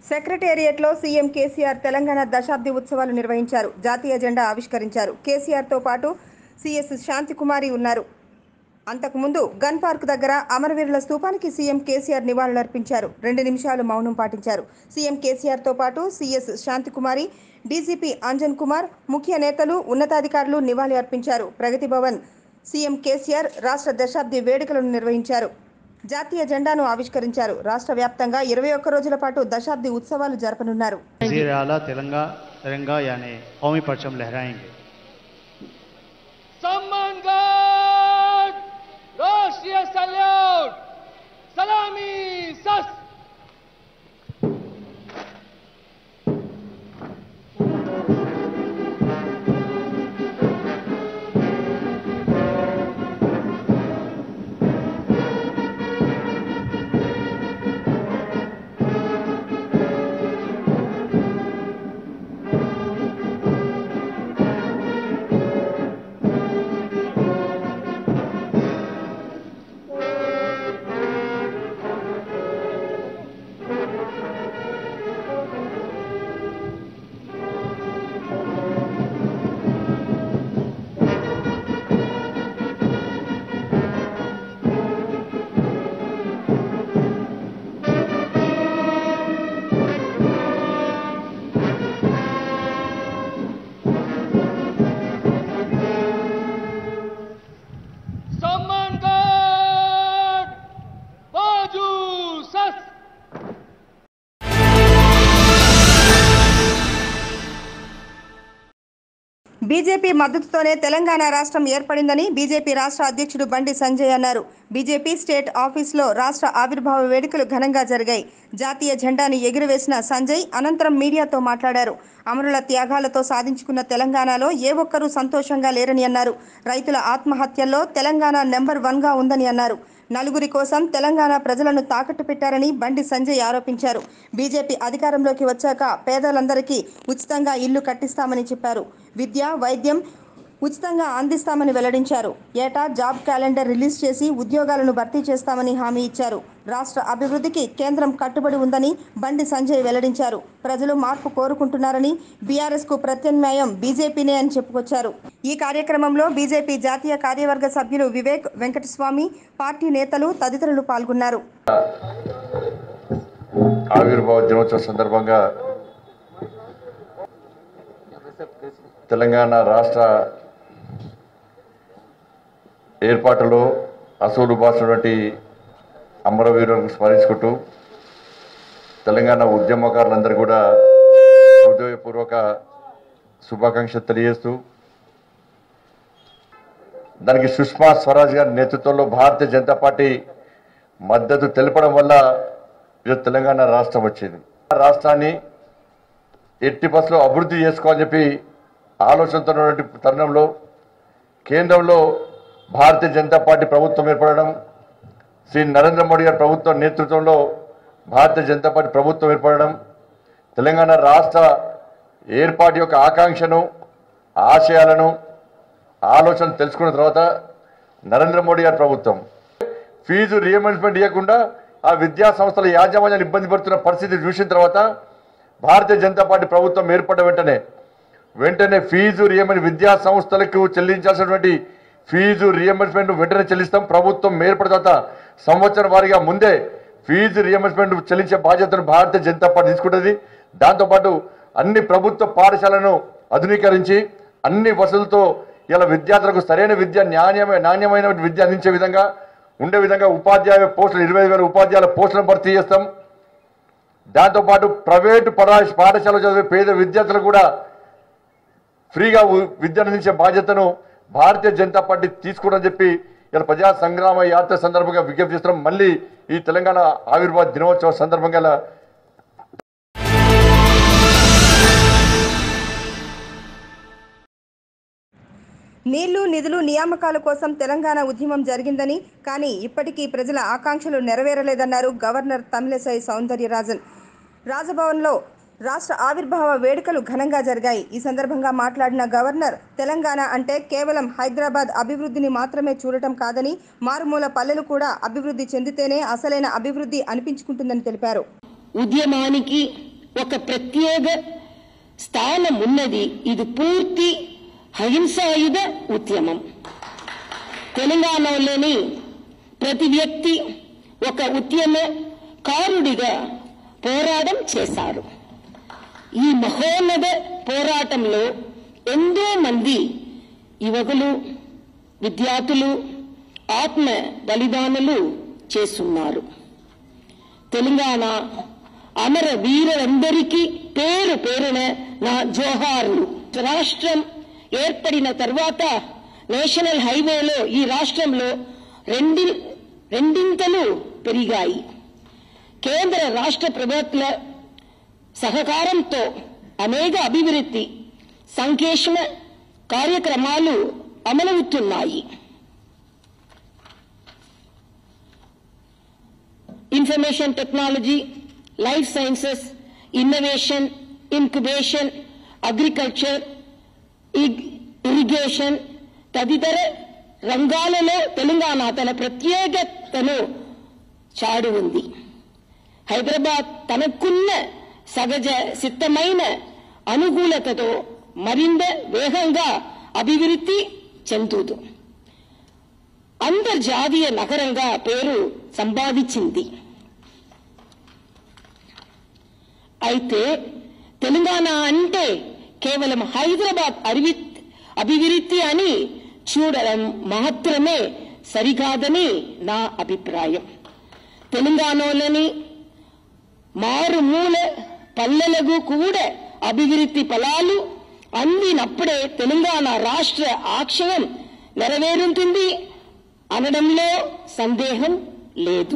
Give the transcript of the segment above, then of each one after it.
సెక్రటేరియట్లో సీఎం కేసీఆర్ తెలంగాణ దశాబ్ది ఉత్సవాలు నిర్వహించారు జాతీయ జెండా ఆవిష్కరించారు కేసీఆర్తో పాటు సీఎస్ శాంతికుమారి ఉన్నారు అంతకుముందు గన్ పార్క్ దగ్గర అమరవీరుల స్తూపానికి సీఎం కేసీఆర్ నివాళులర్పించారు రెండు నిమిషాలు మౌనం పాటించారు సీఎం కేసీఆర్తో పాటు సీఎస్ శాంతికుమారి డీజీపీ అంజన్ కుమార్ ముఖ్య నేతలు ఉన్నతాధికారులు నివాళి అర్పించారు ప్రగతి భవన్ సీఎం కేసీఆర్ రాష్ట్ర దశాబ్ది వేడుకలను నిర్వహించారు జాతీయ జెండాను ఆవిష్కరించారు రాష్ట్ర వ్యాప్తంగా ఇరవై ఒక్క రోజుల పాటు దశాబ్ది ఉత్సవాలు జరపనున్నారు वजीर आला तिरंगा तिरंगा यानी कौमी परचम लहराएंगे सम्मानगढ़ राष्ट्रीय सल्यूट सलामी सस सम्मानगढ़ बाजू सस బీజేపీ మద్దతుతోనే తెలంగాణ రాష్ట్రం ఏర్పడిందని బీజేపీ రాష్ట్ర అధ్యక్షుడు బండి సంజయ్ అన్నారు బీజేపీ స్టేట్ ఆఫీసులో రాష్ట్ర ఆవిర్భావ వేడుకలు ఘనంగా జరిగాయి జాతీయ జెండాను ఎగురవేసిన సంజయ్ అనంతరం మీడియాతో మాట్లాడారు అమరుల త్యాగాలతో సాధించుకున్న తెలంగాణలో ఏ ఒక్కరూ సంతోషంగా లేరని అన్నారు రైతుల ఆత్మహత్యల్లో తెలంగాణ నెంబర్ వన్గా ఉందని అన్నారు నలుగురి కోసం తెలంగాణ ప్రజలను తాకట్టు పెట్టారని బండి సంజయ్ ఆరోపించారు బీజేపీ అధికారంలోకి వచ్చాక పేదలందరికీ ఉచితంగా ఇల్లు కట్టిస్తామని చెప్పారు విద్య వైద్యం ఉచితంగా అందిస్తామని వెల్లడించారు ఏటా జాబ్ క్యాలెండర్ రిలీజ్ చేసి ఉద్యోగాలను భర్తీ చేస్తామని హామీ ఇచ్చారు రాష్ట్ర అభివృద్ధికి కేంద్రం కట్టుబడి ఉందని బండి సంజయ్ వెల్లడించారు ప్రజలు మార్పు కోరుకుంటున్నారని బీఆర్ఎస్ కు ప్రత్యామ్నాయం బీజేపీనే అని చెప్పుకొచ్చారు ఈ కార్యక్రమంలో బీజేపీ జాతీయ కార్యవర్గ సభ్యులు వివేక్ వెంకటస్వామి పార్టీ నేతలు తదితరులు పాల్గొన్నారు ఆవిర్భావ దినోత్సవ సందర్భంగా తెలంగాణ రాష్ట్ర ఏర్పాటులో అసూలు బాసినటువంటి అమరవీరులను స్మరించుకుంటూ తెలంగాణ ఉద్యమకారులందరూ కూడా హృదయపూర్వక శుభాకాంక్షలు తెలియజేస్తూ దానికి సుష్మా స్వరాజ్ గారి నేతృత్వంలో భారతీయ జనతా పార్టీ మద్దతు తెలపడం వల్ల ఈరోజు తెలంగాణ రాష్ట్రం వచ్చింది ఆ రాష్ట్రాన్ని ఎట్టి బస్సులో అభివృద్ధి చేసుకోవాలని చెప్పి ఆలోచనతో ఉన్నటువంటి తరుణంలో కేంద్రంలో భారతీయ జనతా పార్టీ ప్రభుత్వం ఏర్పడడం శ్రీ నరేంద్ర మోడీ గారి ప్రభుత్వం నేతృత్వంలో భారతీయ జనతా పార్టీ ప్రభుత్వం ఏర్పడడం తెలంగాణ రాష్ట్ర ఏర్పాటు యొక్క ఆకాంక్షను ఆశయాలను ఆలోచన తెలుసుకున్న తర్వాత నరేంద్ర మోడీ గారి ప్రభుత్వం ఫీజు రియంబర్స్మెంట్ ఇవ్వకుండా ఆ విద్యా సంస్థల యాజమాన్యాన్ని ఇబ్బంది పడుతున్న పరిస్థితి చూసిన తర్వాత భారతీయ జనతా పార్టీ ప్రభుత్వం ఏర్పడ్డ వెంటనే వెంటనే ఫీజు రియంబర్స్ విద్యా సంస్థలకు చెల్లించాల్సినటువంటి ఫీజు రియంబర్స్మెంట్ వెంటనే చెల్లిస్తాం ప్రభుత్వం ఏర్పడిన తర్వాత సంవత్సరం వారీగా ముందే ఫీజు రియంబర్స్మెంట్ చెల్లించే బాధ్యతను భారతీయ జనతా పార్టీ తీసుకుంటుంది దాంతోపాటు అన్ని ప్రభుత్వ పాఠశాలను ఆధునీకరించి అన్ని వసతులతో ఇలా విద్యార్థులకు సరైన విద్య నాణ్యమైన నాణ్యమైన విద్య అందించే విధంగా ఉండే విధంగా ఉపాధ్యాయ పోస్టులు ఇరవై వేల ఉపాధ్యాయుల పోస్టులను భర్తీ చేస్తాం దాంతోపాటు ప్రైవేటు పరా పాఠశాల చదివే పేద విద్యార్థులకు కూడా ఫ్రీగా ఉ- విద్య అందించే బాధ్యతను భారతీయ జనతా పార్టీ తీసుకుందని చెప్పి ఇలా ప్రజా సంగ్రామ యాత్ర సందర్భంగా విజ్ఞప్తి చేస్తున్నాం మళ్ళీ ఈ తెలంగాణ ఆవిర్భావ దినోత్సవ సందర్భంగా ఇలా నీళ్లు నిధులు నియామకాల కోసం తెలంగాణ ఉద్యమం జరిగిందని కానీ ఇప్పటికీ ప్రజల ఆకాంక్షలు నెరవేరలేదన్నారు గవర్నర్ తమిళసై సౌందర్యరాజన్ రాజభవన్లో రాష్ట్ర ఆవిర్భావ వేడుకలు ఘనంగా జరిగాయి ఈ సందర్భంగా మాట్లాడిన గవర్నర్ తెలంగాణ అంటే కేవలం హైదరాబాద్ అభివృద్ధిని మాత్రమే చూడటం కాదని మారుమూల పల్లెలు కూడా అభివృద్ధి చెందితేనే అసలైన అభివృద్ధి అనిపించుకుంటుందని తెలిపారు ఉద్యమానికి ఒక ప్రత్యేక స్థానం ఉన్నది ఇది పూర్తి అహింసాయుధ ఉద్యమం తెలంగాణలోని ప్రతి వ్యక్తి ఒక ఉద్యమకారుడిగా పోరాటం చేశారు ఈ మహోన్నత పోరాటంలో ఎంతో మంది యువకులు విద్యార్థులు ఆత్మ బలిదానాలు చేస్తున్నారు తెలంగాణ అమర వీరులందరికీ పేరు పేరున నా జోహార్లు రాష్ట్రం ఏర్పడిన తర్వాత నేషనల్ హైవేలో ఈ రాష్ట్రంలో రెండి రెండింతలు పెరిగాయి కేంద్ర రాష్ట్ర ప్రభుత్వ సహకారంతో అనేక అభివృద్ధి సంక్షేమ కార్యక్రమాలు అమలవుతున్నాయి information technology life sciences innovation incubation agriculture irrigation తదితర రంగాలలో తెలంగాణ తన ప్రత్యేకతను చాడి ఉంది హైదరాబాద్ తనకున్న సహజ సిద్ధమైన అనుకూలతతో మరింత వేగంగా అభివృద్ధి చెందుతూ అంతర్జాతీయ నగరంగా పేరు సంపాదించింది అయితే తెలంగాణ అంటే కేవలం హైదరాబాద్ అరివి అభివృద్ధి అని చూడడం మాత్రమే సరికాదని నా అభిప్రాయం తెలంగాణలోని మారుమూల పల్లెలకు కూడా అభివృద్ధి ఫలాలు అందినప్పుడే తెలంగాణ రాష్ట్ర ఆక్షయం నెరవేరుతుంది అనడంలో సందేహం లేదు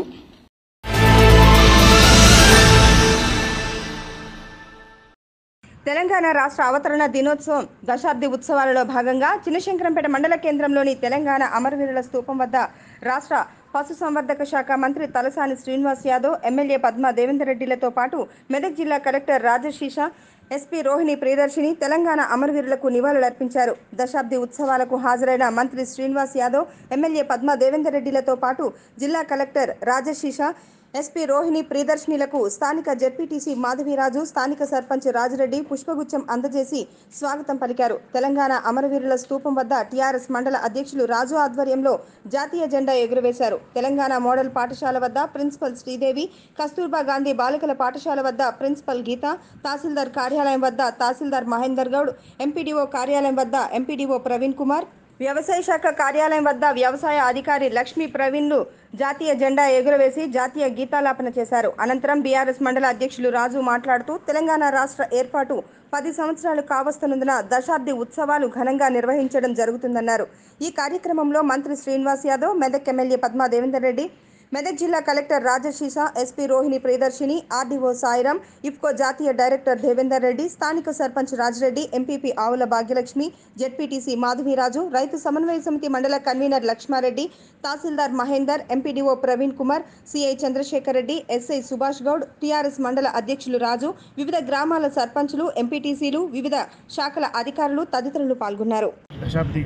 తెలంగాణ రాష్ట్ర అవతరణ దినోత్సవం దశాబ్ది ఉత్సవాలలో భాగంగా చిన్నశంకరంపేట మండల కేంద్రంలోని తెలంగాణ అమరవీరుల స్తూపం వద్ద రాష్ట్ర పశుసంవర్ధక శాఖ మంత్రి తలసాని శ్రీనివాస్ యాదవ్ ఎమ్మెల్యే పద్మా దేవేందర్ రెడ్డిలతో పాటు మెదక్ జిల్లా కలెక్టర్ రాజశీష ఎస్పీ రోహిణి ప్రియదర్శిని తెలంగాణ అమరవీరులకు నివాళులర్పించారు దశాబ్ది ఉత్సవాలకు హాజరైన మంత్రి శ్రీనివాస్ యాదవ్ ఎమ్మెల్యే పద్మా దేవేందర్ రెడ్డిలతో పాటు జిల్లా కలెక్టర్ రాజశీష ఎస్పీ రోహిణి ప్రియదర్శినిలకు స్థానిక జెడ్పీటీసీ మాధవిరాజు స్థానిక సర్పంచ్ రాజిరెడ్డి పుష్పగుచ్చం అందజేసి స్వాగతం పలికారు తెలంగాణ అమరవీరుల స్తూపం వద్ద టీఆర్ఎస్ మండల అధ్యక్షులు రాజు ఆధ్వర్యంలో జాతీయ జెండా ఎగురవేశారు తెలంగాణ మోడల్ పాఠశాల వద్ద ప్రిన్సిపల్ శ్రీదేవి కస్తూర్బా గాంధీ బాలికల పాఠశాల వద్ద ప్రిన్సిపల్ గీత తహసీల్దార్ కార్యాలయం వద్ద తహసీల్దార్ మహేందర్ గౌడ్ ఎంపీడీఓ కార్యాలయం వద్ద ఎంపీడీఓ ప్రవీణ్ కుమార్ వ్యవసాయ శాఖ కార్యాలయం వద్ద వ్యవసాయ అధికారి లక్ష్మీ ప్రవీణ్లు జాతీయ జెండా ఎగురవేసి జాతీయ గీతాలాపన చేశారు అనంతరం బీఆర్ఎస్ మండల అధ్యక్షులు రాజు మాట్లాడుతూ తెలంగాణ రాష్ట్ర ఏర్పాటు పది సంవత్సరాలు కావస్తున్నందున దశాబ్ది ఉత్సవాలు ఘనంగా నిర్వహించడం జరుగుతుందన్నారు ఈ కార్యక్రమంలో మంత్రి శ్రీనివాస్ యాదవ్ మెదక్ ఎమ్మెల్యే పద్మా దేవేందర్ రెడ్డి మెదక్ జిల్లా collector Rajashisha SP Rohini Priyadarshini RDO Sairam IFFCO జాతీయ డైరెక్టర్ దేవేందర్ రెడ్డి స్థానిక సర్పంచ్ రాజిరెడ్డి ఎంపీపీ ఆవుల భాగ్యలక్ష్మి జెడ్పీటీసీ మాధవీరాజు రైతు సమన్వయ సమితి మండల convener Lakshmareddy tahsildar Mahender MPDO Praveen Kumar CI Chandrasekhar Reddy SI Subhash Goud TRS మండల అధ్యక్షులు రాజు వివిధ గ్రామాల సర్పంచులు ఎంపీటీసీలు వివిధ శాఖల అధికారులు తదితరులు పాల్గొన్నారు దశాబ్ది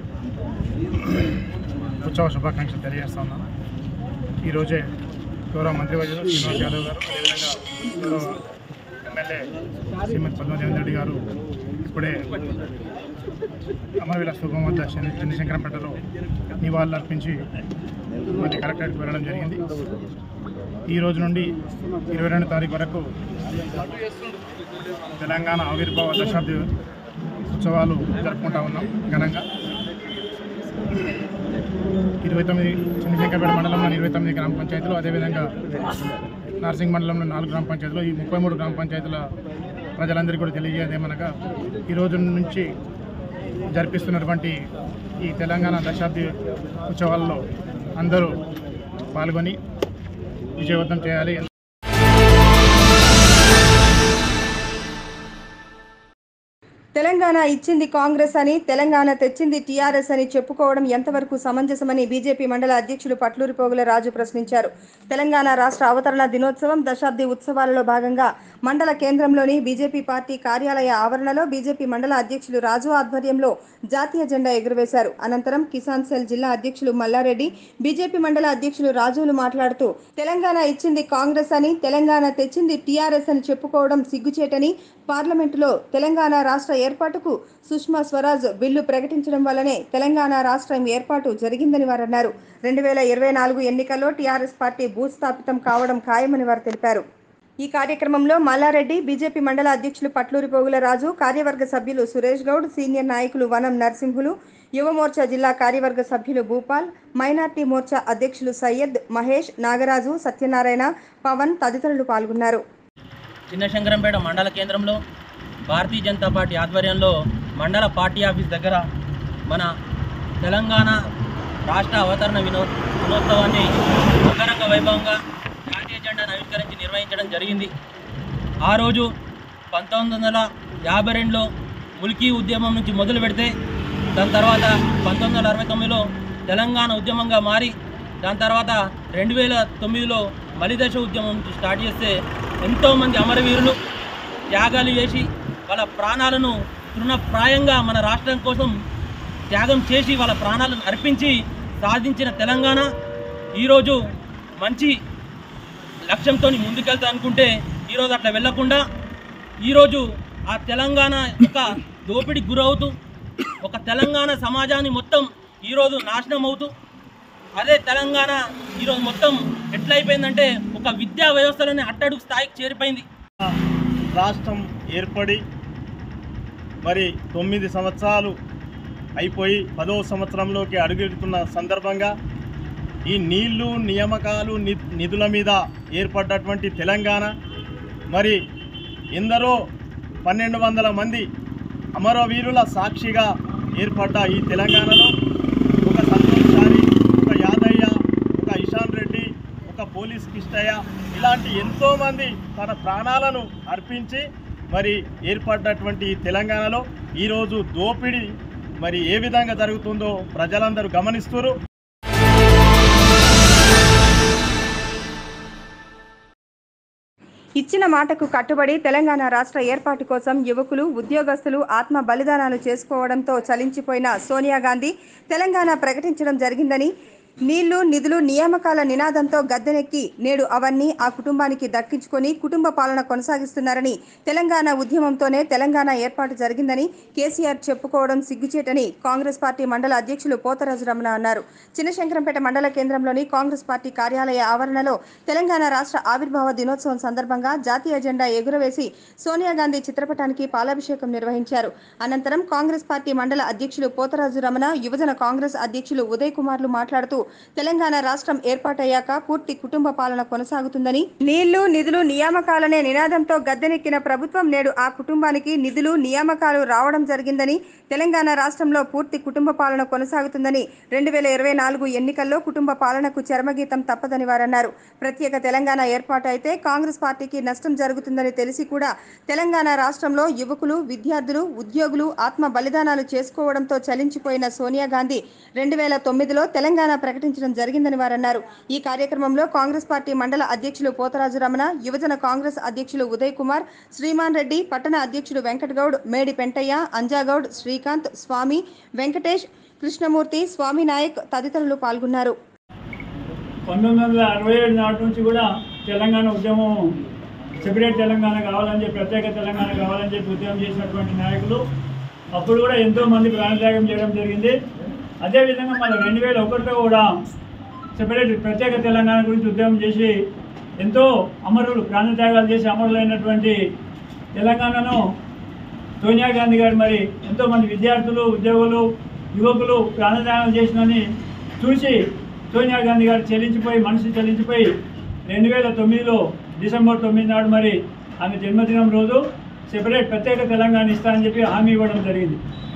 ఉత్సవ శుభాకాంక్షలు తెలియజేస్తా ఉన్నాను ఈరోజే గౌరవ మంత్రివర్యులు శ్రీనివాస్ యాదవ్ గారు అదేవిధంగా గౌరవ ఎమ్మెల్యే శ్రీమతి పద్మదేవన్ రెడ్డి గారు ఇప్పుడే అమరవీల స్థూపం వద్ద శని చంద్రశంకరంపేటలో నివాళులు అర్పించి మళ్ళీ కలెక్టరేట్కి వెళ్ళడం జరిగింది ఈ రోజు నుండి ఇరవై రెండు తారీఖు వరకు తెలంగాణ ఆవిర్భావ దశాబ్ది ఉత్సవాలు జరుపుకుంటా ఉన్నాం ఘనంగా ఇరవై తొమ్మిది చంద్రశేఖరపేట మండలంలో ఇరవై తొమ్మిది గ్రామ పంచాయతీలు అదేవిధంగా నార్సింగ్ మండలంలో నాలుగు గ్రామ పంచాయతీలు ఈ ముప్పై మూడు గ్రామ పంచాయతీల ప్రజలందరికీ కూడా తెలియజేదేమనగా ఈ రోజు నుంచి జరిపిస్తున్నటువంటి ఈ తెలంగాణ దశాబ్ది ఉత్సవాల్లో అందరూ పాల్గొని విజయవంతం చేయాలి తెలంగాణ ఇచ్చింది కాంగ్రెస్ అని తెలంగాణ తెచ్చింది టీఆర్ఎస్ అని చెప్పుకోవడం ఎంతవరకు సమంజసమని బీజేపీ మండల అధ్యక్షులు పట్లూరి పోగుల రాజు ప్రశ్నించారు తెలంగాణ రాష్ట్ర అవతరణ దినోత్సవం దశాబ్ది ఉత్సవాలలో భాగంగా మండల కేంద్రంలోని బీజేపీ పార్టీ కార్యాలయ ఆవరణలో బీజేపీ మండల అధ్యక్షులు రాజు ఆధ్వర్యంలో జాతీయ జెండా ఎగురవేశారు అనంతరం కిసాన్ సెల్ జిల్లా అధ్యక్షులు మల్లారెడ్డి బీజేపీ మండల అధ్యక్షులు రాజులు మాట్లాడుతూ తెలంగాణ ఇచ్చింది కాంగ్రెస్ అని తెలంగాణ తెచ్చింది టీఆర్ఎస్ అని చెప్పుకోవడం సిగ్గుచేటని పార్లమెంటులో తెలంగాణ రాష్ట్ర ఏర్పాటుకు సుష్మా స్వరాజ్ బిల్లు ప్రకటించడం వల్లనే తెలంగాణ రాష్ట్రం ఏర్పాటు జరిగిందని వారు అన్నారు రెండు వేల ఇరవై నాలుగు ఎన్నికల్లో టీఆర్ఎస్ పార్టీ భూస్థాపితం కావడం ఖాయమని వారు తెలిపారు ఈ కార్యక్రమంలో మల్లారెడ్డి బీజేపీ మండల అధ్యక్షులు పట్లూరి పోగుల రాజు కార్యవర్గ సభ్యులు సురేష్ గౌడ్ సీనియర్ నాయకులు వనం నరసింహులు యువ మోర్చా జిల్లా కార్యవర్గ సభ్యులు భూపాల్ మైనార్టీ మోర్చా అధ్యక్షులు సయ్యద్ మహేష్ నాగరాజు సత్యనారాయణ పవన్ తదితరులు పాల్గొన్నారు చిన్నశంకరంపేట మండల కేంద్రంలో భారతీయ జనతా పార్టీ ఆధ్వర్యంలో మండల పార్టీ ఆఫీస్ దగ్గర మన తెలంగాణ రాష్ట్ర అవతరణ వినో దినోత్సవాన్ని అంగరంగ వైభవంగా జాతీయ జెండాను ఆవిష్కరించి నిర్వహించడం జరిగింది ఆ రోజు పంతొమ్మిది వందల యాభై రెండులో ముల్కీ ఉద్యమం నుంచి మొదలు పెడితే దాని తర్వాత పంతొమ్మిది వందల అరవై తొమ్మిదిలో తెలంగాణ ఉద్యమంగా మారి దాని తర్వాత రెండు వేల తొమ్మిదిలో మలిదశ ఉద్యమం నుంచి స్టార్ట్ చేస్తే ఎంతోమంది అమరవీరులు త్యాగాలు చేసి వాళ్ళ ప్రాణాలను తృణప్రాయంగా మన రాష్ట్రం కోసం త్యాగం చేసి వాళ్ళ ప్రాణాలను అర్పించి సాధించిన తెలంగాణ ఈరోజు మంచి లక్ష్యంతో ముందుకెళ్తా అనుకుంటే ఈరోజు అట్లా వెళ్లకుండా ఈరోజు ఆ తెలంగాణ యొక్క దోపిడికి గురవుతూ ఒక తెలంగాణ సమాజాన్ని మొత్తం ఈరోజు నాశనం అవుతూ అదే తెలంగాణ ఈరోజు మొత్తం ఎట్లయిపోయిందంటే ఒక విద్యా వ్యవస్థలోనే అట్టడుగు స్థాయికి చేరిపోయింది రాష్ట్రం ఏర్పడి మరి తొమ్మిది సంవత్సరాలు అయిపోయి పదో సంవత్సరంలోకి అడుగెడుతున్న సందర్భంగా ఈ నీళ్లు నియామకాలు ని- నిధుల మీద ఏర్పడ్డటువంటి తెలంగాణ మరి ఎందరో పన్నెండు వందల మంది అమరవీరుల సాక్షిగా ఏర్పడ్డ ఈ తెలంగాణలో ఒక సంతోష్ చారి ఒక యాదయ్య ఒక ఇషాన్ రెడ్డి ఒక పోలీస్ కిష్టయ్య ఇలాంటి ఎంతోమంది తన ప్రాణాలను అర్పించి మరి ఏర్పడ్డటువంటి ఈ తెలంగాణలో ఈరోజు దోపిడీ మరి ఏ విధంగా జరుగుతుందో ప్రజలందరూ గమనిస్తున్నారు ఇచ్చిన మాటకు కట్టుబడి తెలంగాణ రాష్ట్ర ఏర్పాటు కోసం యువకులు ఉద్యోగస్తులు ఆత్మ బలిదానాలు చేసుకోవడంతో చలించిపోయిన సోనియా గాంధీ తెలంగాణ ప్రకటించడం జరిగిందని నీళ్లు నిధులు నియామకాల నినాదంతో గద్దెనెక్కి నేడు అవన్నీ ఆ కుటుంబానికి దక్కించుకొని కుటుంబ పాలన కొనసాగిస్తున్నారని తెలంగాణ ఉద్యమంతోనే తెలంగాణ ఏర్పాటు జరిగిందని కేసీఆర్ చెప్పుకోవడం సిగ్గుచేటని కాంగ్రెస్ పార్టీ మండల అధ్యక్షులు పోతరాజు రమణ అన్నారు చిన్నశంకరంపేట మండల కేంద్రంలోని కాంగ్రెస్ పార్టీ కార్యాలయ ఆవరణలో తెలంగాణ రాష్ట్ర ఆవిర్భావ దినోత్సవం సందర్భంగా జాతీయ జెండా ఎగురవేసి సోనియా గాంధీ చిత్రపటానికి పాలాభిషేకం నిర్వహించారు అనంతరం కాంగ్రెస్ పార్టీ మండల అధ్యక్షులు పోతరాజు రమణ యువజన కాంగ్రెస్ అధ్యక్షులు ఉదయ్ కుమార్లు మాట్లాడుతూ తెలంగాణ రాష్ట్రం ఏర్పాటయ్యాక పూర్తి కుటుంబ పాలన కొనసాగుతుందని నీళ్లు నిధులు నియామకాలనే నినాదంతో గద్దెనెక్కిన ప్రభుత్వం నేడు ఆ కుటుంబానికి నిధులు నియామకాలు రావడం జరిగిందని తెలంగాణ రాష్ట్రంలో పూర్తి కుటుంబ పాలన కొనసాగుతుందని రెండు వేల ఇరవై నాలుగు ఎన్నికల్లో కుటుంబ పాలనకు చరమగీతం తప్పదని వారన్నారు ప్రత్యేక తెలంగాణ ఏర్పాటు అయితే కాంగ్రెస్ పార్టీకి నష్టం జరుగుతుందని తెలిసి కూడా తెలంగాణ రాష్ట్రంలో యువకులు విద్యార్థులు ఉద్యోగులు ఆత్మ బలిదానాలు చేసుకోవడంతో చలించిపోయిన సోనియా గాంధీ రెండు వేల తొమ్మిదిలో తెలంగాణ ప్రకటించడం జరిగిందని వారన్నారు ఈ కార్యక్రమంలో కాంగ్రెస్ పార్టీ మండల అధ్యక్షులు పోతరాజు రమణ యువజన కాంగ్రెస్ అధ్యక్షులు ఉదయ్ కుమార్ శ్రీమాన్ రెడ్డి పట్టణ అధ్యక్షుడు వెంకటగౌడ్ మేడి పెంటయ్య అంజాగౌడ్ శ్రీకాంత్ స్వామి వెంకటేష్ కృష్ణమూర్తి స్వామి నాయక్ తదితరులు పాల్గొన్నారు పంతొమ్మిది వందల అరవై ఏడు నాటి నుంచి కూడా తెలంగాణ ఉద్యమం సెపరేట్ తెలంగాణ కావాలని చెప్పి ప్రత్యేక తెలంగాణ కావాలని చెప్పి ఉద్యమం చేసినటువంటి నాయకులు అప్పుడు కూడా ఎంతో మంది ప్రాణత్యాగం చేయడం జరిగింది అదేవిధంగా మన రెండు వేల ఒకటిలో కూడా సెపరేట్ ప్రత్యేక తెలంగాణ గురించి ఉద్యమం చేసి ఎంతో అమరులు ప్రాణత్యాగాలు చేసి అమరులైనటువంటి తెలంగాణను సోనియా గాంధీ గారు మరి ఎంతోమంది విద్యార్థులు ఉద్యోగులు యువకులు ప్రాణత్యాగం చేసినని చూసి సోనియా గాంధీ గారు చెల్లించిపోయి మనసు చెల్లించిపోయి రెండు వేల తొమ్మిదిలో డిసెంబర్ తొమ్మిది నాడు మరి ఆమె జన్మదినం రోజు సెపరేట్ ప్రత్యేక తెలంగాణ ఇస్తానని చెప్పి హామీ ఇవ్వడం జరిగింది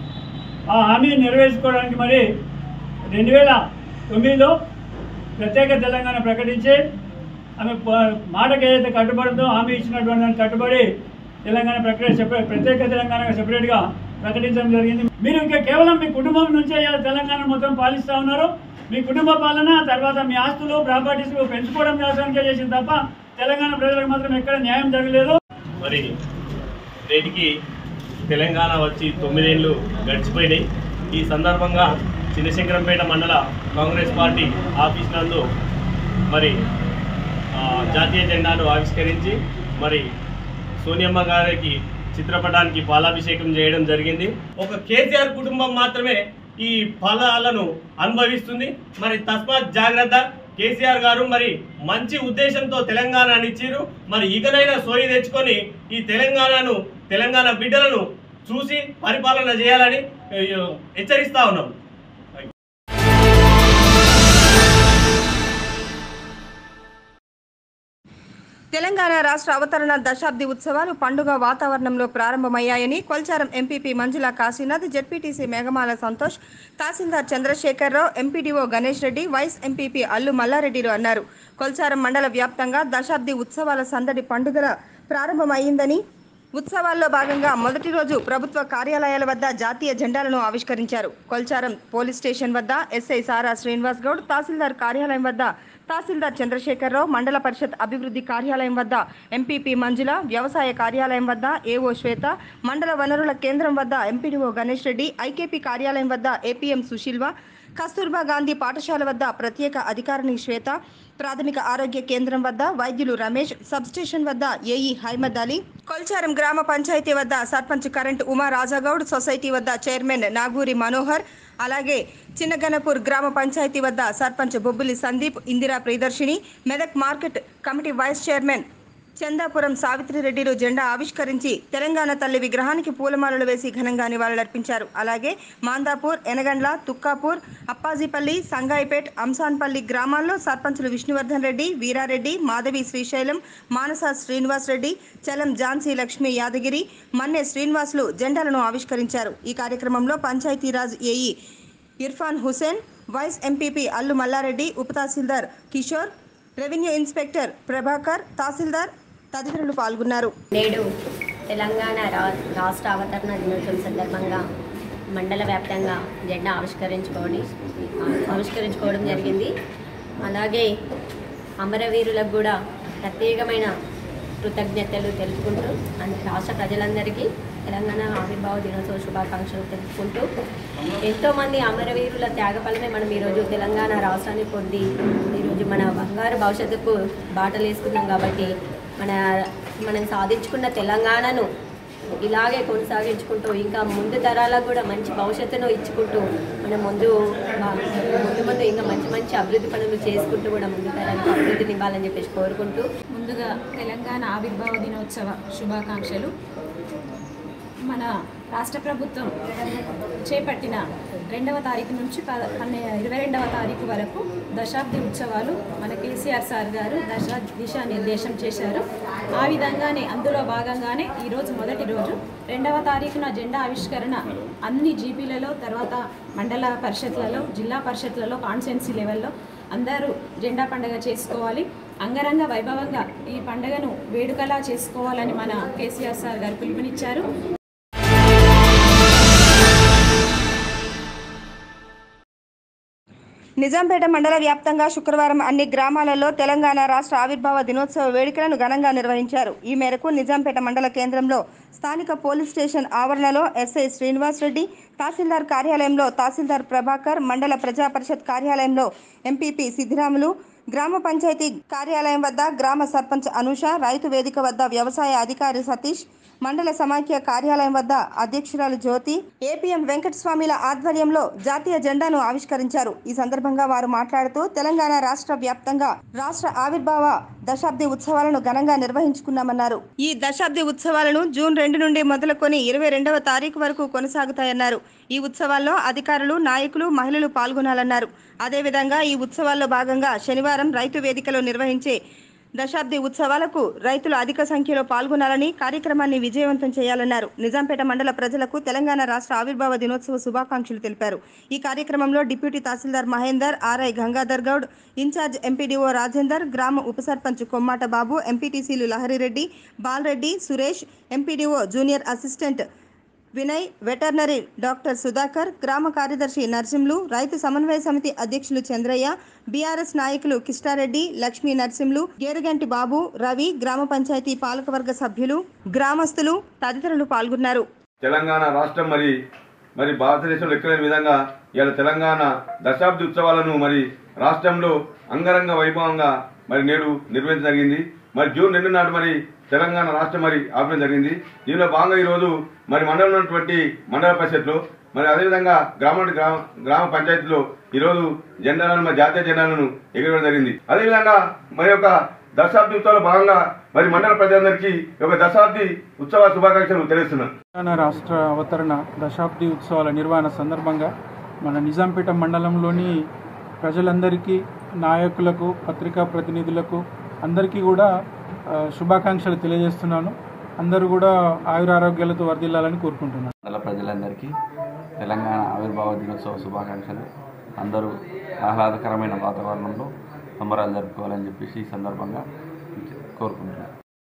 ఆ హామీని నెరవేర్చుకోవడానికి మరి రెండు వేల తొమ్మిదిలో ప్రత్యేక తెలంగాణ ప్రకటించి ఆమె ప- మాటకు ఏదైతే కట్టుబడిందో హామీ ఇచ్చినటువంటి దానికి కట్టుబడి తెలంగాణ ప్రకటన సెపరేట్ ప్రత్యేక తెలంగాణగా సెపరేట్గా ప్రకటించడం జరిగింది మీరు ఇంకా కేవలం మీ కుటుంబం నుంచే ఇలా తెలంగాణ మొత్తం పాలిస్తూ ఉన్నారు మీ కుటుంబ పాలన తర్వాత మీ ఆస్తులు ప్రాపర్టీస్ పెంచుకోవడం కోసమే చేసింది తప్ప తెలంగాణ ప్రజలకు మాత్రం ఎక్కడ న్యాయం జరగలేదు మరి నేటికి తెలంగాణ వచ్చి తొమ్మిదేళ్ళు గడిచిపోయినాయి ఈ సందర్భంగా చిన్నశంకరంపేట మండల కాంగ్రెస్ పార్టీ ఆఫీస్ నందు మరి ఆ, జాతీయ జెండాను ఆవిష్కరించి మరి సోనియమ్మ గారికి చిత్రపటానికి పాలాభిషేకం చేయడం జరిగింది ఒక కేసీఆర్ కుటుంబం మాత్రమే ఈ ఫలాలను అనుభవిస్తుంది మరి తస్మాత్ జాగ్రత్త కేసీఆర్ గారు మరి మంచి ఉద్దేశంతో తెలంగాణని ఇచ్చిర్రు మరి ఇకనైనా సోయి తెచ్చుకొని ఈ తెలంగాణను తెలంగాణ బిడ్డలను చూసి పరిపాలన చేయాలని ఆ, హెచ్చరిస్తా ఉన్నాం తెలంగాణ రాష్ట్ర అవతరణ దశాబ్ది ఉత్సవాలు పండుగ వాతావరణంలో ప్రారంభమయ్యాయని Kolcharam MPP Manjula Kashinath ZPTC Meghamala Santosh tahsildar Chandrasekhararao MPDO Ganesh Reddy vice MPP Allu మల్లారెడ్డిలు అన్నారు కొల్చారం మండల వ్యాప్తంగా దశాబ్ది ఉత్సవాల సందడి పండుగల ప్రారంభమైందని ఉత్సవాల్లో భాగంగా మొదటి రోజు ప్రభుత్వ కార్యాలయాల వద్ద జాతీయ జెండాలను ఆవిష్కరించారు కొల్చారం పోలీస్ స్టేషన్ వద్ద ఎస్ఐ సారా శ్రీనివాస్ గౌడ్ తహసీల్దార్ కార్యాలయం వద్ద తహసీల్దార్ చంద్రశేఖరరావు మండల పరిషత్ అభివృద్ధి కార్యాలయం వద్ద ఎంపీపీ మంజుల వ్యవసాయ కార్యాలయం వద్ద ఏఓ శ్వేత మండల వనరుల కేంద్రం వద్ద ఎంపీడీఓ గణేష్ రెడ్డి ఐకేపీ కార్యాలయం వద్ద ఏపీఎం సుశీల్వ కస్తూర్బా గాంధీ పాఠశాల వద్ద ప్రత్యేక అధికారిని శ్వేత ప్రాథమిక ఆరోగ్య కేంద్రం వద్ద వైద్యులు రమేష్ సబ్స్టేషన్ వద్ద ఏఈ హైమద్ అలీ కొల్చారం గ్రామ పంచాయతీ వద్ద సర్పంచ్ కరెంట్ ఉమా రాజాగౌడ్ సొసైటీ వద్ద చైర్మన్ నాగూరి మనోహర్ అలాగే చిన్నగనపూర్ గ్రామ పంచాయతీ వద్ద sarpanch Bobbuli Sandeep Indira Priyadarshini Medak market committee vice chairman Chandapuram సావిత్రిరెడ్డిలు జెండా ఆవిష్కరించి తెలంగాణ తల్లి విగ్రహానికి పూలమాలలు వేసి ఘనంగా నివాళులర్పించారు అలాగే మాందాపూర్ ఎనగండ్ల తుక్కాపూర్ అప్పాజీపల్లి సంగాయిపేట్ అంసాన్పల్లి గ్రామాల్లో సర్పంచులు విష్ణువర్ధన్ రెడ్డి వీరారెడ్డి మాధవి శ్రీశైలం మానస శ్రీనివాస్ రెడ్డి చలం ఝాన్సీ లక్ష్మి యాదగిరి మన్నె శ్రీనివాసులు జెండాలను ఆవిష్కరించారు ఈ కార్యక్రమంలో Panchayatraj AE Irfan Hussain vice MPP Allu Mallareddy ఉప తహసీల్దార్ కిషోర్ రెవెన్యూ ఇన్స్పెక్టర్ ప్రభాకర్ తహసీల్దార్ తదితరులు పాల్గొన్నారు నేడు తెలంగాణ రా రాష్ట్ర అవతరణ దినోత్సవం సందర్భంగా మండల వ్యాప్తంగా జెండా ఆవిష్కరించుకోవడం ఆవిష్కరించుకోవడం జరిగింది అలాగే అమరవీరులకు కూడా ప్రత్యేకమైన కృతజ్ఞతలు తెలుపుకుంటూ అండ్ రాష్ట్ర ప్రజలందరికీ తెలంగాణ ఆవిర్భావ దినోత్సవ శుభాకాంక్షలు తెలుపుకుంటూ ఎంతోమంది అమరవీరుల త్యాగఫలమే మనం ఈరోజు తెలంగాణ రాష్ట్రాన్ని పొంది ఈరోజు మన బంగారు భవిష్యత్తుకు బాటలు వేసుకున్నాం కాబట్టి మన మనం సాధించుకున్న తెలంగాణను ఇలాగే కొనసాగించుకుంటూ ఇంకా ముందు తరాలకు కూడా మంచి భవిష్యత్తును ఇచ్చుకుంటూ మనం ముందు బా- ముందు ముందు ఇంకా మంచి మంచి అభివృద్ధి పనులు చేసుకుంటూ కూడా ముందు తరానికి అభివృద్ధిని ఇవ్వాలని చెప్పేసి కోరుకుంటూ ముందుగా తెలంగాణ ఆవిర్భావ దినోత్సవ శుభాకాంక్షలు మన రాష్ట్ర ప్రభుత్వం చేపట్టిన రెండవ తారీఖు నుంచి ప పన్నె ఇరవై రెండవ తారీఖు వరకు దశాబ్ది ఉత్సవాలు మన కేసీఆర్ సార్ గారు దశ దిశానిర్దేశం చేశారు ఆ విధంగానే అందులో భాగంగానే ఈరోజు మొదటి రోజు రెండవ తారీఖున జెండా ఆవిష్కరణ అన్ని జీపీలలో తర్వాత మండల పరిషత్లలో జిల్లా పరిషత్లలో కాన్స్టిట్యున్సీ లెవెల్లో అందరూ జెండా పండుగ చేసుకోవాలి అంగరంగ వైభవంగా ఈ పండుగను వేడుకలా చేసుకోవాలని మన కేసీఆర్ సార్ గారు పిలుపునిచ్చారు నిజాంపేట మండల వ్యాప్తంగా శుక్రవారం అన్ని గ్రామాలలో తెలంగాణ రాష్ట్ర ఆవిర్భావ దినోత్సవ వేడుకలను ఘనంగా నిర్వహించారు ఈ మేరకు నిజాంపేట మండల కేంద్రంలో స్థానిక పోలీస్ స్టేషన్ ఆవరణలో ఎస్ఐ శ్రీనివాస్ రెడ్డి తహసీల్దార్ కార్యాలయంలో తహసీల్దార్ ప్రభాకర్ మండల ప్రజా పరిషత్ కార్యాలయంలో ఎంపీపీ సిద్ధిరాములు గ్రామ పంచాయతీ కార్యాలయం వద్ద గ్రామ సర్పంచ్ అనూష రైతు వేదిక వద్ద వ్యవసాయ అధికారి సతీష్ మండల సమాఖ్య కార్యాలయం వద్ద అధ్యక్షురాలు జ్యోతి ఏపీఎం వెంకటస్వామిల ఆధ్వర్యంలో జాతీయ జెండాను ఆవిష్కరించారు ఈ సందర్భంగా వారు మాట్లాడుతూ తెలంగాణ రాష్ట్ర వ్యాప్తంగా రాష్ట్ర ఆవిర్భావ దశాబ్ది ఉత్సవాలను ఘనంగా నిర్వహించుకున్నామన్నారు ఈ దశాబ్ది ఉత్సవాలను జూన్ రెండు నుండి మొదలుకొని ఇరవై రెండవ తారీఖు వరకు కొనసాగుతాయన్నారు ఈ ఉత్సవాల్లో అధికారులు నాయకులు మహిళలు పాల్గొనాలన్నారు అదేవిధంగా ఈ ఉత్సవాల్లో భాగంగా శనివారం రైతు వేదికలో నిర్వహించే దశాబ్ది ఉత్సవాలకు రైతులు అధిక సంఖ్యలో పాల్గొనాలని కార్యక్రమాన్ని విజయవంతం చేయాలన్నారు నిజాంపేట మండల ప్రజలకు తెలంగాణ రాష్ట్ర ఆవిర్భావ దినోత్సవ శుభాకాంక్షలు తెలిపారు ఈ కార్యక్రమంలో deputy tahsildar Mahender RI Gangadhar Goud in charge MPDO Rajender గ్రామ ఉప సర్పంచ్ కొమ్మాట బాబు ఎంపీటీసీలు Laharireddy Balareddy Suresh MPDO junior assistant Vinay veterinary doctor Sudhakar గ్రామ కార్యదర్శి నర్సింలు రైతు సమన్వయ సమితి అధ్యక్షులు చంద్రయ్య బీఆర్ఎస్ నాయకులు కిష్టారెడ్డి లక్ష్మీ నర్సింలు గేరుగంటి బాబు రవి గ్రామ పంచాయతీ పాలకవర్గ సభ్యులు గ్రామస్తులు తదితరులు పాల్గొన్నారు తెలంగాణ రాష్ట్రం మరి మరి భారతదేశంలో ఎక్కలేని విధంగా ఇవాళ తెలంగాణ దశాబ్ది ఉత్సవాలను మరి రాష్ట్రంలో అంగరంగ వైభవంగా మరి నేడు నిర్వహించడం జరిగింది మరి జూన్ రెండు నాడు మరి తెలంగాణ రాష్ట్రం మరి ఆపడం జరిగింది దీనిలో భాగంగా ఈరోజు మరి మండలంలో ఉన్నటువంటి మండల పరిషత్లో మరి అదేవిధంగా గ్రామ గ్రామ గ్రామ పంచాయతీలో ఈరోజు జెండాలను మరి జాతీయ జెండాలను ఎగరవేయడం జరిగింది అదేవిధంగా మరి ఒక దశాబ్ది ఉత్సవాల భాగంగా మరి మండల ప్రజలందరికీ ఒక దశాబ్ది ఉత్సవ శుభాకాంక్షలు తెలుస్తున్నాను తెలంగాణ రాష్ట్ర అవతరణ దశాబ్ది ఉత్సవాల నిర్వహణ సందర్భంగా మన నిజాంపేట మండలంలోని ప్రజలందరికీ నాయకులకు పత్రికా ప్రతినిధులకు అందరికీ కూడా ఆ, శుభాకాంక్షలు తెలియజేస్తున్నాను అందరూ కూడా ఆయురారోగ్యాలతో వర్ధిల్లాలని కోరుకుంటున్నాను మండల ప్రజలందరికీ తెలంగాణ ఆవిర్భావ దినోత్సవ శుభాకాంక్షలు అందరూ ఆహ్లాదకరమైన వాతావరణంలో సంబరాలు జరుపుకోవాలని చెప్పేసి ఈ సందర్భంగా కోరుకుంటున్నాను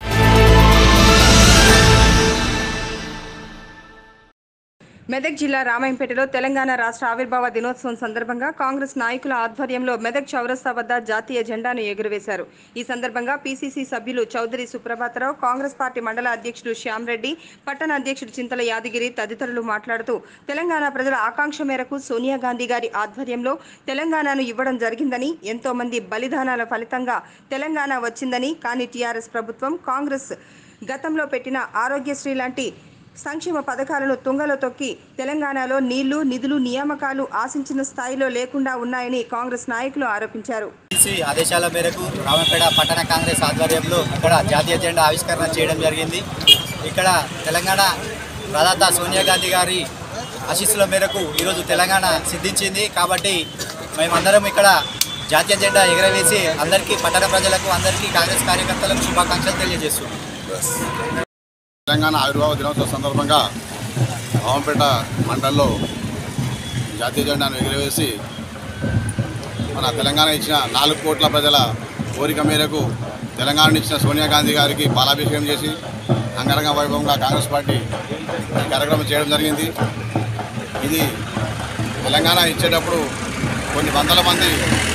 మెదక్ జిల్లా రామాయంపేటలో తెలంగాణ రాష్ట్ర ఆవిర్భావ దినోత్సవం సందర్భంగా కాంగ్రెస్ నాయకుల ఆధ్వర్యంలో మెదక్ చౌరస్తా వద్ద జాతీయ జెండాను ఎగురవేశారు ఈ సందర్భంగా పీసీసీ సభ్యులు చౌదరి సుప్రభాతరావు కాంగ్రెస్ పార్టీ మండల అధ్యక్షుడు శ్యామ్ రెడ్డి పట్టణ అధ్యక్షుడు చింతల యాదగిరి తదితరులు మాట్లాడుతూ తెలంగాణ ప్రజల ఆకాంక్ష మేరకు సోనియా గాంధీ గారి ఆధ్వర్యంలో తెలంగాణను ఇవ్వడం జరిగిందని ఎంతో మంది బలిదానాల ఫలితంగా తెలంగాణ వచ్చిందని కానీ టీఆర్ఎస్ ప్రభుత్వం కాంగ్రెస్ గతంలో పెట్టిన ఆరోగ్యశ్రీ లాంటి సంక్షేమ పథకాలను తుంగలో తొక్కి తెలంగాణలో నీళ్లు నిధులు నియామకాలు ఆశించిన స్థాయిలో లేకుండా ఉన్నాయని కాంగ్రెస్ నాయకులు ఆరోపించారు పిసిసి ఆదేశాల మేరకు రామపేట పట్టణ కాంగ్రెస్ ఆధ్వర్యంలో ఇక్కడ జాతీయ జెండా ఆవిష్కరణ చేయడం జరిగింది ఇక్కడ తెలంగాణ ప్రదాత సోనియా గాంధీ గారి ఆశీస్సుల మేరకు ఈరోజు తెలంగాణ సిద్ధించింది కాబట్టి మేమందరం ఇక్కడ జాతీయ జెండా ఎగరవేసి అందరికీ పట్టణ ప్రజలకు అందరికీ కాంగ్రెస్ కార్యకర్తలకు శుభాకాంక్షలు తెలియజేస్తున్నాం తెలంగాణ ఆవిర్భావ దినోత్సవ సందర్భంగా రామంపేట మండలంలో జాతీయ జెండాను ఎగురవేసి మన తెలంగాణ ఇచ్చిన నాలుగు కోట్ల ప్రజల కోరిక మేరకు తెలంగాణ ఇచ్చిన సోనియా గాంధీ గారికి పాలాభిషేకం చేసి అంగరంగ వైభవంగా కాంగ్రెస్ పార్టీ ఈ కార్యక్రమం చేయడం జరిగింది ఇది తెలంగాణ ఇచ్చేటప్పుడు కొన్ని వందల మంది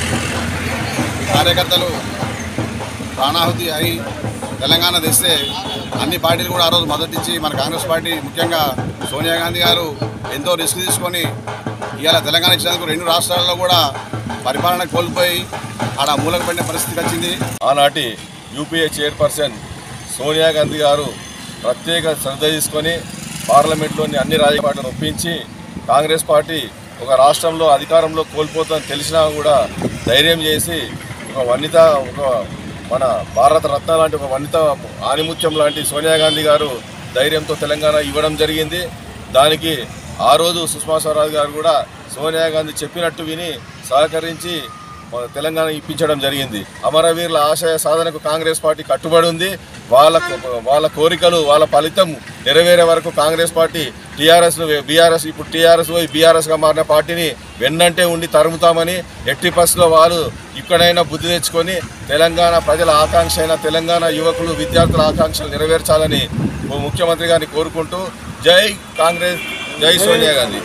కార్యకర్తలు ప్రాణాహుతి అయి తెలంగాణ తెస్తే అన్ని పార్టీలు కూడా ఆ రోజు మద్దతు ఇచ్చి మన కాంగ్రెస్ పార్టీ ముఖ్యంగా సోనియా గాంధీ గారు ఎంతో రిస్క్ తీసుకొని ఇవాళ తెలంగాణ ఇచ్చినందుకు రెండు రాష్ట్రాల్లో కూడా పరిపాలన కోల్పోయి ఆడ మూలకు పడిన పరిస్థితికి వచ్చింది ఆనాటి యూపీఏ చైర్పర్సన్ సోనియా గాంధీ గారు ప్రత్యేక శ్రద్ధ తీసుకొని పార్లమెంట్లోని అన్ని రాజకీయ పార్టీలను ఒప్పించి కాంగ్రెస్ పార్టీ ఒక రాష్ట్రంలో అధికారంలో కోల్పోతుందని తెలిసినా కూడా ధైర్యం చేసి ఒక వనిత ఒక మన భారత రత్న లాంటి ఒక వనిత ఆనిముత్యం లాంటి సోనియా గాంధీ గారు ధైర్యంతో తెలంగాణ ఇవ్వడం జరిగింది దానికి ఆ రోజు సుష్మా స్వరాజ్ గారు కూడా సోనియా గాంధీ చెప్పినట్టు విని సహకరించి మన తెలంగాణ ఇప్పించడం జరిగింది అమరవీరుల ఆశయ సాధనకు కాంగ్రెస్ పార్టీ కట్టుబడి ఉంది వాళ్ళ వాళ్ళ కోరికలు వాళ్ళ ఫలితం నెరవేరే వరకు కాంగ్రెస్ పార్టీ టీఆర్ఎస్ బీఆర్ఎస్ ఇప్పుడు టీఆర్ఎస్ పోయి బీఆర్ఎస్గా మారిన పార్టీని వెన్నంటే ఉండి తరుముతామని ఎట్టి బస్సులో వాళ్ళు ఇక్కడైనా బుద్ధి తెచ్చుకొని తెలంగాణ ప్రజల ఆకాంక్ష అయిన తెలంగాణ యువకులు విద్యార్థుల ఆకాంక్షలు నెరవేర్చాలని ఓ ముఖ్యమంత్రి గారిని కోరుకుంటూ జై కాంగ్రెస్ జై సోనియా గాంధీ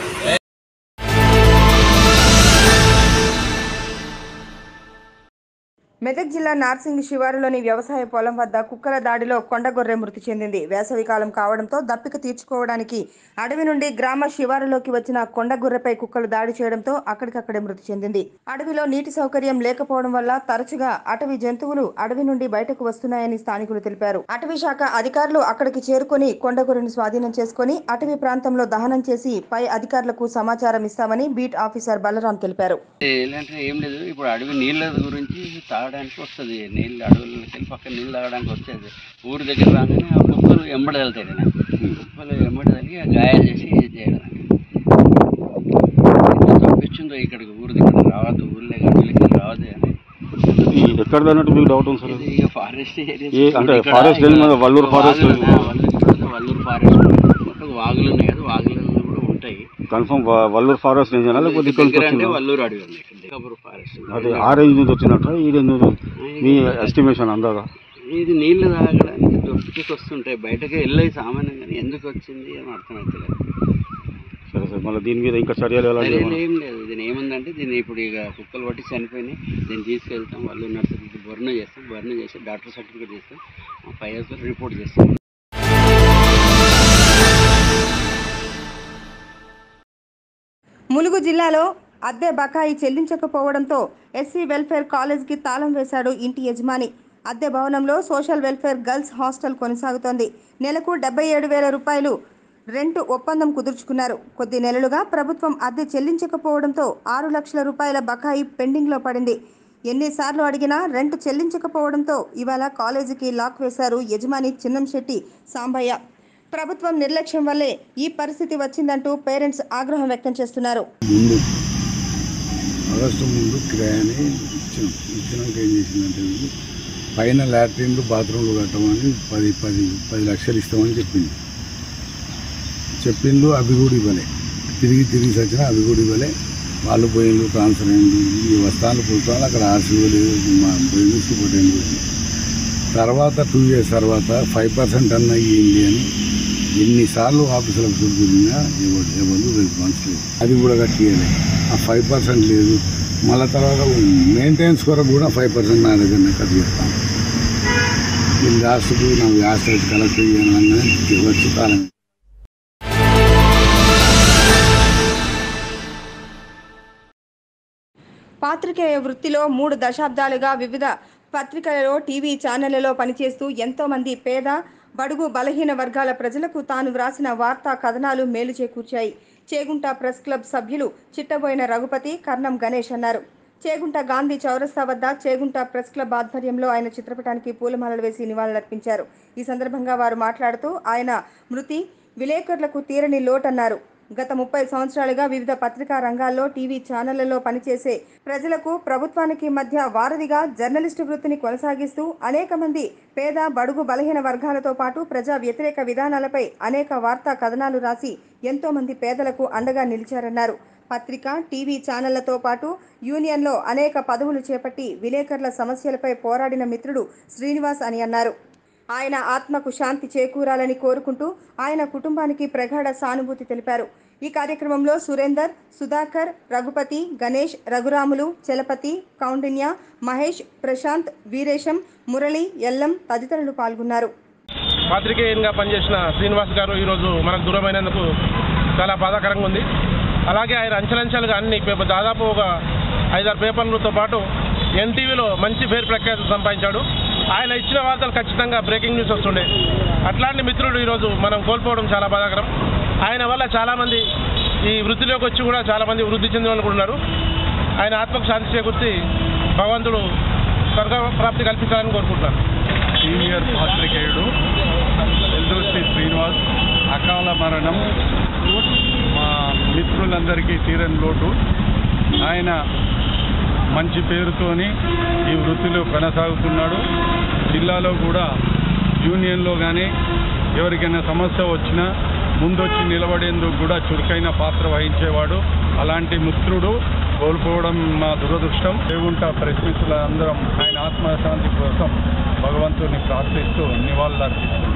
మెదక్ జిల్లా నార్సింగ్ శివారులోని వ్యవసాయ పొలం వద్ద కుక్కల దాడిలో కొండగొర్రె మృతి చెందింది వేసవి కాలం కావడంతో దప్పిక తీర్చుకోవడానికి అడవి నుండి గ్రామ శివారులోకి వచ్చిన కొండగొర్రెపై కుక్కలు దాడి చేయడంతో అక్కడికక్కడే మృతి చెందింది అడవిలో నీటి సౌకర్యం లేకపోవడం వల్ల తరచుగా అటవీ జంతువులు అడవి నుండి బయటకు వస్తున్నాయని స్థానికులు తెలిపారు అటవీ శాఖ అధికారులు అక్కడికి చేరుకొని కొండగొర్రెను స్వాధీనం చేసుకుని అటవీ ప్రాంతంలో దహనం చేసి పై అధికారులకు సమాచారం ఇస్తామని బీట్ ఆఫీసర్ బలరాం తెలిపారు ఏంటంటే ఏం లేదు ఇప్పుడు అడవి నీళ్ళ గురించి తాగడానికి వస్తుంది నీళ్ళు అడవులకి వెళ్ళి పక్కన నీళ్ళు తాగడానికి వచ్చేది ఊరి దగ్గర రాగానే ఆ కుక్కలు ఎంబడి వెళ్తాయి కదా కుక్కలు ఎంబడి తగిలి ఆ గాయాలు చేసి ఇది చేయడం ఎంత తప్పించిందో ఇక్కడికి ఊరి దగ్గర రావద్దు ఊర్లో అడవులకి రావద్దు అని ఎక్కడ అన్నట్టు మీకు డౌట్ ఉంది సార్ ఇది ఇక ఫారెస్ట్ ఏరియా ఏ అంటే ఫారెస్ట్ రేంజ్ మీద వల్లూరు ఫారెస్ట్ వల్లూరు ఫారెస్ట్ మొత్తం వాగులు ఉన్నాయి కదా వాగులలో కూడా ఉంటాయి కన్ఫర్మ్ వల్లూరు ఫారెస్ట్ రేంజ్ లేకపోతే దగ్గర ఇక్కడికి అంటే వచ్చిందా వల్లూరు అడవి ఉంది దగ్గర ఫారెస్ట్ అదే ఆ రేంజ్ నుంచి వచ్చినట్ట ఈ రేంజ్ నుంచి మీ ఎస్టిమేషన్ అందాగా ఇది నీళ్లు తాగడానికి దొరుకుతుంది బయటికి వస్తుంటాయి బయటకు వెళ్ళాయి సామాన్యంగా కానీ ఎందుకు వచ్చింది అని అర్థమవుతలేదు సరే సార్ మళ్ళీ దీని మీద ఇంకా చర్యలు ఎలాంటివి చర్యలు ఏమన్నా- ఏం లేదు దీని ఏముందంటే దీన్ని ఇప్పుడు ఇక కుక్కలు పట్టి చనిపోయినాయి దీన్ని తీసుకెళ్తాం వాళ్ళు నర్సరీకి బర్న్ చేస్తాం బర్న్ చేసి డాక్టర్ సర్టిఫికేట్ చేస్తాం ఫైవ్ ఇయర్స్ రిపోర్ట్ చేస్తాం ములుగు జిల్లాలో అద్దె బకాయి చెల్లించకపోవడంతో ఎస్సీ వెల్ఫేర్ కాలేజ్కి తాళం వేశాడు ఇంటి యజమాని అద్దె భవనంలో సోషల్ వెల్ఫేర్ గర్ల్స్ హాస్టల్ కొనసాగుతోంది నెలకు డెబ్బై ఏడు వేల రూపాయలు రెంట్ ఒప్పందం కుదుర్చుకున్నారు కొద్ది నెలలుగా ప్రభుత్వం అద్దె చెల్లించకపోవడంతో ఆరు లక్షల రూపాయల బకాయి పెండింగ్లో పడింది ఎన్నిసార్లు అడిగినా రెంట్ చెల్లించకపోవడంతో ఇవాళ కాలేజీకి లాక్ వేశారు యజమాని చిన్నంశెట్టి సాంబయ్య ప్రభుత్వం నిర్లక్ష్యం వల్లే ఈ పరిస్థితి వచ్చిందంటూ పేరెంట్స్ ఆగ్రహం వ్యక్తం చేస్తున్నారు ముందు ఆగస్టు ముందు కిరాయాని ఇచ్చినాం ఇచ్చినాక ఏం చేసిందంటే వీళ్ళు పైన లాట్రిన్లు బాత్రూమ్లు కట్టమని పది పది పది లక్షలు ఇస్తామని చెప్పింది చెప్పిండ్రు అవి కూడా ఇవ్వలే తిరిగి తిరిగి వచ్చినా అవి కూడా ఇవ్వలే వాళ్ళు పోయిండ్రు ట్రాన్స్ఫర్ అయింది ఈ వస్తాను పుస్తాను అక్కడ ఆర్సీ లేదు మా పోయింది సూపరింటెండెంట్ తర్వాత టూ ఇయర్స్ తర్వాత ఫైవ్ పర్సెంట్ అన్న ఇవ్వండి అని ఎన్నిసార్లు ఆఫీసులకు చూపించినా ఎవరు ఎవరు రెస్పాన్స్ లేదు అది కూడా కట్టియలే ఆ ఫైవ్ పర్సెంట్ లేదు మళ్ళీ తర్వాత మెయింటెనెన్స్ కొరకు కూడా ఫైవ్ పర్సెంట్ నా దగ్గరనే కట్ చేస్తాను ఈ లాస్ట్కు నాకు లాస్ట్ అయితే కలెక్ట్ చేయాలన్నా వచ్చి కాలం పాత్రికేయ వృత్తిలో మూడు దశాబ్దాలుగా వివిధ పత్రికలలో టీవీ ఛానళ్లలో పనిచేస్తూ ఎంతో మంది పేద బడుగు బలహీన వర్గాల ప్రజలకు తాను వ్రాసిన వార్తా కథనాలు మేలు చేకూర్చాయి చేగుంట ప్రెస్ క్లబ్ సభ్యులు చిట్టబోయిన రఘుపతి కర్ణం గణేష్ అన్నారు చేగుంట గాంధీ చౌరస్తా వద్ద చేగుంట ప్రెస్ క్లబ్ ఆధ్వర్యంలో ఆయన చిత్రపటానికి పూలమాలలు వేసి నివాళులర్పించారు ఈ సందర్భంగా వారు మాట్లాడుతూ ఆయన మృతి విలేకరులకు తీరని లోటన్నారు గత ముప్పై సంవత్సరాలుగా వివిధ పత్రికా రంగాల్లో టీవీ ఛానళ్లలో పనిచేసే ప్రజలకు ప్రభుత్వానికి మధ్య వారధిగా జర్నలిస్టు వృత్తిని కొనసాగిస్తూ అనేక మంది పేద బడుగు బలహీన వర్గాలతో పాటు ప్రజా వ్యతిరేక విధానాలపై అనేక వార్తా కథనాలు రాసి ఎంతో మంది పేదలకు అండగా నిలిచారన్నారు పత్రిక టీవీ ఛానళ్లతో పాటు యూనియన్లో అనేక పదవులు చేపట్టి విలేకరుల సమస్యలపై పోరాడిన మిత్రుడు శ్రీనివాస్ అని అన్నారు ఆయన ఆత్మకు శాంతి చేకూరాలని కోరుకుంటూ ఆయన కుటుంబానికి ప్రగాఢ సానుభూతి తెలిపారు ఈ కార్యక్రమంలో సురేందర్ సుధాకర్ రఘుపతి గణేష్ రఘురాములు చలపతి కౌండిన్య మహేష్ ప్రశాంత్ వీరేశం మురళి ఎల్లం తదితరులు పాల్గొన్నారు పాత్రికేయునిగా పనిచేసిన శ్రీనివాస్ గారు ఈరోజు మనకు దూరమైనందుకు చాలా బాధాకరంగా ఉంది అలాగే ఆయన అంచెలంచెలుగా అన్ని పేపర్ దాదాపు ఒక ఐదారు పేపర్లతో పాటు ఎన్టీవీలో మంచి పేరు ప్రఖ్యాతి సంపాదించాడు ఆయన ఇచ్చిన వార్తలు ఖచ్చితంగా బ్రేకింగ్ న్యూస్ వస్తుండే అట్లాంటి మిత్రుడు ఈరోజు మనం కోల్పోవడం చాలా బాధాకరం ఆయన వల్ల చాలామంది ఈ వృత్తిలోకి వచ్చి కూడా చాలామంది వృద్ధి చెందిన వాళ్ళు కూడా ఉన్నారు ఆయన ఆత్మకు శాంతి చేకూర్చి భగవంతుడు స్వర్గ ప్రాప్తి కల్పించాలని కోరుకుంటున్నాను సీనియర్ పాత్రికేయుడు ఎల్దోసి శ్రీనివాస్ అకాల మరణం మా మిత్రులందరికీ తీరని లోటు ఆయన మంచి పేరుతోని ఈ వృత్తిలో కొనసాగుతున్నాడు జిల్లాలో కూడా యూనియన్లో కానీ ఎవరికైనా సమస్య వచ్చినా ముందొచ్చి నిలబడేందుకు కూడా చురుకైన పాత్ర వహించేవాడు అలాంటి మిత్రుడు కోల్పోవడం మా దురదృష్టం ఏముంటా ప్రెస్ మిత్రులందరం ఆయన ఆత్మశాంతి కోసం భగవంతుని ప్రార్థిస్తూ నివాళులర్పిస్తున్నాం